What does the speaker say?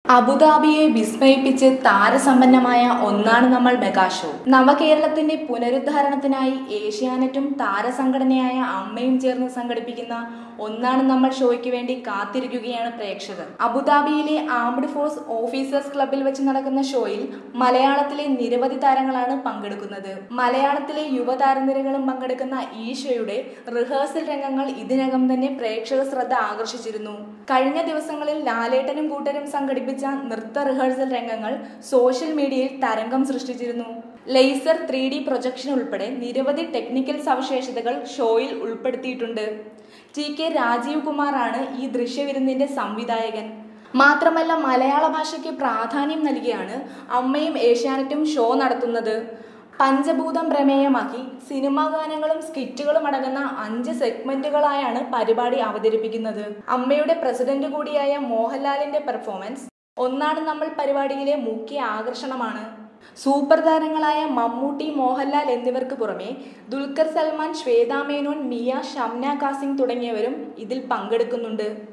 അബുദാബിയെ വിസ്മയിപ്പിച്ച് താരസമ്പന്നമായ ഒന്നാണ് നമ്മൾ mega show നവകേരളത്തിന്റെ പുനരുദ്ധാരണത്തിനായി ഏഷ്യാനെറ്റും താരസംഘടനയായ അമ്മയും ചേർന്ന് സംഘടിപ്പിക്കുന്ന ഒന്നാണ് നമ്മൾ ഷോയ്ക്ക് വേണ്ടി കാത്തിരിക്കുകയാണ് പ്രേക്ഷകർ അബുദാബിയിലെ ആംഡ് ഫോഴ്സ് ഓഫീസേഴ്സ് ക്ലബിൽ വെച്ച് നടക്കുന്ന ഷോയിൽ മലയാളത്തിലെ നിരവധി താരങ്ങളാണ് പങ്കെടുക്കുന്നത് മലയാളത്തിലെ യുവതാരനിരകളും പങ്കെടുക്കുന്ന ഈ ഷോയുടെ റിഹേഴ്സൽ രംഗങ്ങൾ ഇതിനകം തന്നെ പ്രേക്ഷക ശ്രദ്ധ ആകർഷിച്ചിരുന്നു കഴിഞ്ഞ ദിവസങ്ങളിൽ ലാലേട്ടനും കൂട്ടരും സംഘടിപ്പിച്ച നൃത്ത റിഹേഴ്സൽ രംഗങ്ങൾ സോഷ്യൽ മീഡിയയിൽ തരംഗം സൃഷ്ടിച്ചിരുന്നു ലേസർ ത്രീ ഡി പ്രൊജക്ഷൻ ഉൾപ്പെടെ നിരവധി ടെക്നിക്കൽ സവിശേഷതകൾ ഷോയിൽ ഉൾപ്പെടുത്തിയിട്ടുണ്ട് ടി കെ രാജീവ് കുമാറാണ് ഈ ദൃശ്യവിരുന്നിന്റെ സംവിധായകൻ മാത്രമല്ല മലയാള ഭാഷയ്ക്ക് പ്രാധാന്യം നൽകിയാണ് അമ്മയും ഏഷ്യാനെറ്റും ഷോ നടത്തുന്നത് പഞ്ചഭൂതം പ്രമേയമാക്കി സിനിമാ ഗാനങ്ങളും സ്കിറ്റുകളും അടങ്ങുന്ന അഞ്ച് സെഗ്മെന്റുകളായാണ് പരിപാടി അവതരിപ്പിക്കുന്നത് അമ്മയുടെ പ്രസിഡന്റ് കൂടിയായ മോഹൻലാലിന്റെ പെർഫോമൻസ് ഒന്നാണ് നമ്മൾ പരിപാടിയിലെ മുഖ്യ ആകർഷണമാണ് സൂപ്പർ താരങ്ങളായ മമ്മൂട്ടി മോഹൻലാൽ എന്നിവർക്ക് പുറമെ ദുൽഖർ സൽമാൻ ശ്വേതാ മേനോൻ മിയ ഷംന കാസിംഗ് തുടങ്ങിയവരും ഇതിൽ പങ്കെടുക്കുന്നുണ്ട്